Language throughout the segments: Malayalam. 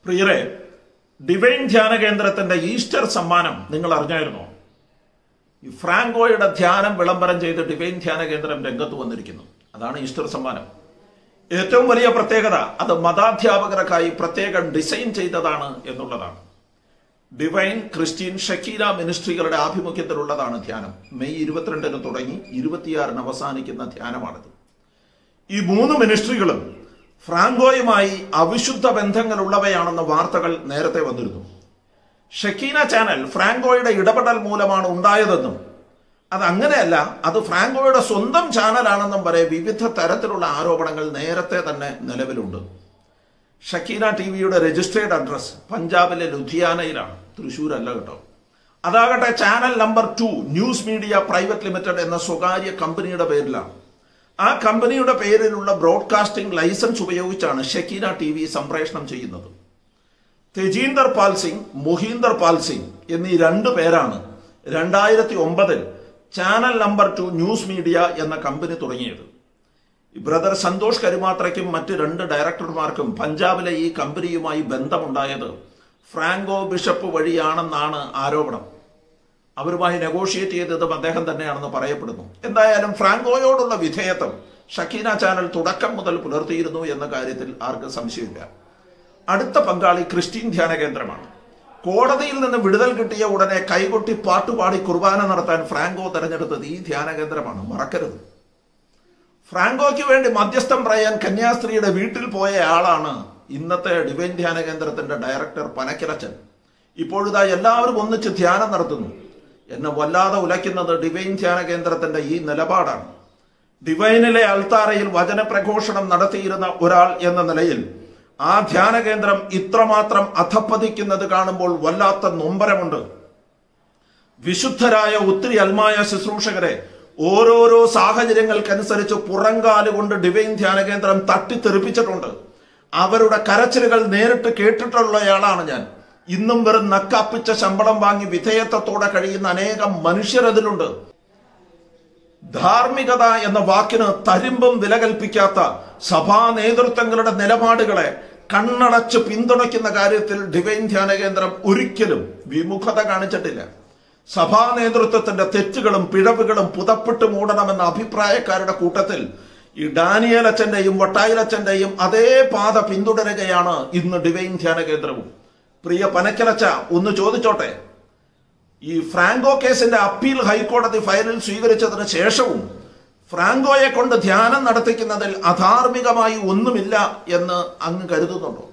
പ്രിയരെ ഡിവൈൻ ധ്യാന കേന്ദ്രത്തിന്റെ ഈസ്റ്റർ സമ്മാനം നിങ്ങൾ അറിഞ്ഞായിരുന്നോ ഈ ഫ്രാങ്കോയുടെ ധ്യാനം വിളംബരം ചെയ്ത് ഡിവൈൻ ധ്യാന കേന്ദ്രം രംഗത്ത് വന്നിരിക്കുന്നു അതാണ് ഈസ്റ്റർ സമ്മാനം ഏറ്റവും വലിയ പ്രത്യേകത അത് മതാധ്യാപകർക്കായി പ്രത്യേകം ഡിസൈൻ ചെയ്തതാണ് എന്നുള്ളതാണ് ഡിവൈൻ ക്രിസ്ത്യൻ ഷക്കീല മിനിസ്ട്രികളുടെ ആഭിമുഖ്യത്തിലുള്ളതാണ് ധ്യാനം മെയ് ഇരുപത്തിരണ്ടിന് തുടങ്ങി ഇരുപത്തിയാറിന് അവസാനിക്കുന്ന ധ്യാനമാണിത് ഈ മൂന്ന് മിനിസ്ട്രികളും ഫ്രാങ്കോയുമായി അവിശുദ്ധ ബന്ധങ്ങളുള്ളവയാണെന്ന വാർത്തകൾ നേരത്തെ വന്നിരുന്നു ഷക്കീന ചാനൽ ഫ്രാങ്കോയുടെ ഇടപെടൽ മൂലമാണ് ഉണ്ടായതെന്നും അത് അങ്ങനെയല്ല അത് ഫ്രാങ്കോയുടെ സ്വന്തം ചാനലാണെന്നും വരെ വിവിധ തരത്തിലുള്ള ആരോപണങ്ങൾ നേരത്തെ തന്നെ നിലവിലുണ്ട് ഷക്കീന ടി വിയുടെ രജിസ്ട്രേഡ് അഡ്രസ് പഞ്ചാബിലെ ലുധിയാനയിലാണ് തൃശ്ശൂരല്ല കേട്ടോ അതാകട്ടെ channel number two news media private limited എന്ന സ്വകാര്യ കമ്പനിയുടെ പേരിലാണ് ആ കമ്പനിയുടെ പേരിലുള്ള ബ്രോഡ്കാസ്റ്റിംഗ് ലൈസൻസ് ഉപയോഗിച്ചാണ് ഷക്കീന ടി വി സംപ്രേഷണം ചെയ്യുന്നത് തെജീന്ദർ പാൽ സിംഗ് മുഹീന്ദർ പാൽ സിംഗ് എന്നീ രണ്ട് പേരാണ് രണ്ടായിരത്തി ഒമ്പതിൽ channel number two news media എന്ന കമ്പനി തുടങ്ങിയത് ബ്രദർ സന്തോഷ് കരുമാത്രയ്ക്കും മറ്റ് രണ്ട് ഡയറക്ടർമാർക്കും പഞ്ചാബിലെ ഈ കമ്പനിയുമായി ബന്ധമുണ്ടായത് ഫ്രാങ്കോ ബിഷപ്പ് വഴിയാണെന്നാണ് ആരോപണം അവരുമായി നെഗോഷിയേറ്റ് ചെയ്തതും അദ്ദേഹം തന്നെയാണെന്ന് പറയപ്പെടുന്നു എന്തായാലും ഫ്രാങ്കോയോടുള്ള വിധേയത്വം ഷക്കീന ചാനൽ തുടക്കം മുതൽ പുലർത്തിയിരുന്നു എന്ന കാര്യത്തിൽ ആർക്കും സംശയമില്ല അടുത്ത പങ്കാളി ക്രിസ്ത്യൻ ധ്യാന കേന്ദ്രമാണ് കോടതിയിൽ നിന്ന് വിടുതൽ കിട്ടിയ ഉടനെ കൈകൊട്ടി പാട്ടുപാടി കുർബാന നടത്താൻ ഫ്രാങ്കോ തെരഞ്ഞെടുത്തത് ഈ ധ്യാന കേന്ദ്രമാണ് മറക്കരുത് ഫ്രാങ്കോയ്ക്ക് വേണ്ടി മധ്യസ്ഥം പറയാൻ കന്യാസ്ത്രീയുടെ വീട്ടിൽ പോയ ആളാണ് ഇന്നത്തെ ഡിവൈൻ ധ്യാന കേന്ദ്രത്തിന്റെ ഡയറക്ടർ പനക്കിലച്ചൻ ഇപ്പോഴിതാ എല്ലാവരും ഒന്നിച്ച് ധ്യാനം നടത്തുന്നു എന്നെ വല്ലാതെ ഉലയ്ക്കുന്നത് ഡിവൈൻ ധ്യാന കേന്ദ്രത്തിന്റെ ഈ നിലപാടാണ് ഡിവൈനിലെ അൾത്താറയിൽ വചനപ്രഘോഷണം നടത്തിയിരുന്ന ഒരാൾ എന്ന നിലയിൽ ആ ധ്യാന കേന്ദ്രം ഇത്രമാത്രം അധപ്പതിക്കുന്നത് കാണുമ്പോൾ വല്ലാത്ത നൊമ്പരമുണ്ട് വിശുദ്ധരായ ഒത്തിരി അൽമായ ശുശ്രൂഷകരെ ഓരോരോ സാഹചര്യങ്ങൾക്കനുസരിച്ച് പുറങ്കാലുകൊണ്ട് ഡിവൈൻ ധ്യാന കേന്ദ്രം തട്ടിത്തെറിപ്പിച്ചിട്ടുണ്ട് അവരുടെ കരച്ചിലുകൾ നേരിട്ട് കേട്ടിട്ടുള്ളയാളാണ് ഞാൻ ഇന്നും വെറും നക്കാപ്പിച്ച ശമ്പളം വാങ്ങി വിധേയത്വത്തോടെ കഴിയുന്ന അനേകം മനുഷ്യരതിലുണ്ട് ധാർമ്മികത എന്ന വാക്കിന് തരിമ്പും വില കൽപ്പിക്കാത്ത സഭാ നേതൃത്വങ്ങളുടെ നിലപാടുകളെ കണ്ണടച്ച് പിന്തുണയ്ക്കുന്ന കാര്യത്തിൽ ഡിവൈൻ ധ്യാന കേന്ദ്രം ഒരിക്കലും വിമുഖത കാണിച്ചിട്ടില്ല സഭാ നേതൃത്വത്തിന്റെ തെറ്റുകളും പിഴവുകളും പുതപ്പിട്ട് മൂടണമെന്ന അഭിപ്രായക്കാരുടെ കൂട്ടത്തിൽ ഈ ഡാനിയൽ അച്ഛന്റെയും വട്ടായിലച്ഛന്റെയും അതേ പാത പിന്തുടരുകയാണ് ഇന്ന് ഡിവൈൻ ധ്യാന കേന്ദ്രവും പ്രിയ പനക്കലച്ച ഒന്ന് ചോദിച്ചോട്ടെ ഈ ഫ്രാങ്കോ കേസിന്റെ അപ്പീൽ ഹൈക്കോടതി ഫയലിൽ സ്വീകരിച്ചതിന് ശേഷവും ഫ്രാങ്കോയെ കൊണ്ട് ധ്യാനം നടത്തിക്കുന്നതിൽ അധാർമികമായി ഒന്നുമില്ല എന്ന് അങ്ങ് കരുതുന്നുണ്ടോ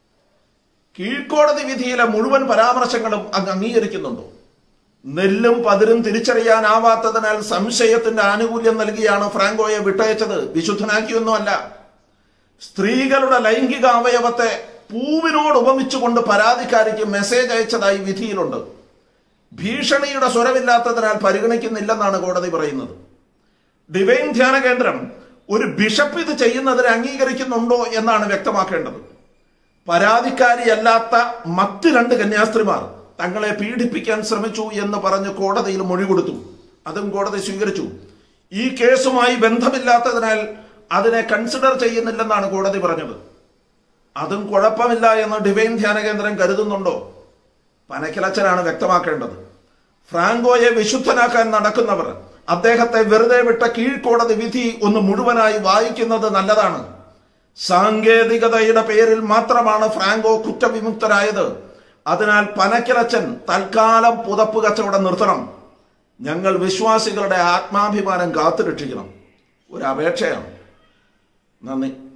കീഴ്ക്കോടതി വിധിയിലെ മുഴുവൻ പരാമർശങ്ങളും അങ്ങ് അംഗീകരിക്കുന്നുണ്ടോ നെല്ലും പതിരും തിരിച്ചറിയാനാവാത്തതിനാൽ സംശയത്തിന്റെ ആനുകൂല്യം നൽകിയാണ് ഫ്രാങ്കോയെ വിട്ടയച്ചത് വിശുദ്ധനാക്കിയൊന്നുമല്ല സ്ത്രീകളുടെ ലൈംഗിക അവയവത്തെ പൂവിനോട് ഉപമിച്ചുകൊണ്ട് പരാതിക്കാരിക്ക് മെസ്സേജ് അയച്ചതായി വിധിയിലുണ്ട് ഭീഷണിയുടെ സ്വരമില്ലാത്തതിനാൽ പരിഗണിക്കുന്നില്ലെന്നാണ് കോടതി പറയുന്നത് ഡിവൈൻ ധ്യാന കേന്ദ്രം ഒരു ബിഷപ്പ് ഇത് ചെയ്യുന്നതിന് അംഗീകരിക്കുന്നുണ്ടോ എന്നാണ് വ്യക്തമാക്കേണ്ടത് പരാതിക്കാരിയല്ലാത്ത മറ്റ് രണ്ട് കന്യാസ്ത്രീമാർ തങ്ങളെ പീഡിപ്പിക്കാൻ ശ്രമിച്ചു എന്ന് പറഞ്ഞ് കോടതിയിൽ മൊഴി കൊടുത്തു അതും കോടതി സ്വീകരിച്ചു ഈ കേസുമായി ബന്ധമില്ലാത്തതിനാൽ അതിനെ കൺസിഡർ ചെയ്യുന്നില്ലെന്നാണ് കോടതി പറഞ്ഞത് അതും കുഴപ്പമില്ല എന്ന് ഡിവൈൻ ധ്യാന കേന്ദ്രം കരുതുന്നുണ്ടോ പനക്കിലച്ചനാണ് വ്യക്തമാക്കേണ്ടത് ഫ്രാങ്കോയെ വിശുദ്ധനാക്കാൻ നടക്കുന്നവർ അദ്ദേഹത്തെ വെറുതെ വിട്ട കീഴ്ക്കോടതി വിധി ഒന്ന് മുഴുവനായി വായിക്കുന്നത് നല്ലതാണ് സാങ്കേതികതയുടെ പേരിൽ മാത്രമാണ് ഫ്രാങ്കോ കുറ്റവിമുക്തരായത് അതിനാൽ പനക്കിലച്ചൻ തൽക്കാലം പുതപ്പ് കച്ചവടം നിർത്തണം ഞങ്ങൾ വിശ്വാസികളുടെ ആത്മാഭിമാനം കാത്തുരക്ഷിക്കണം ഒരു അപേക്ഷയാണ് നന്ദി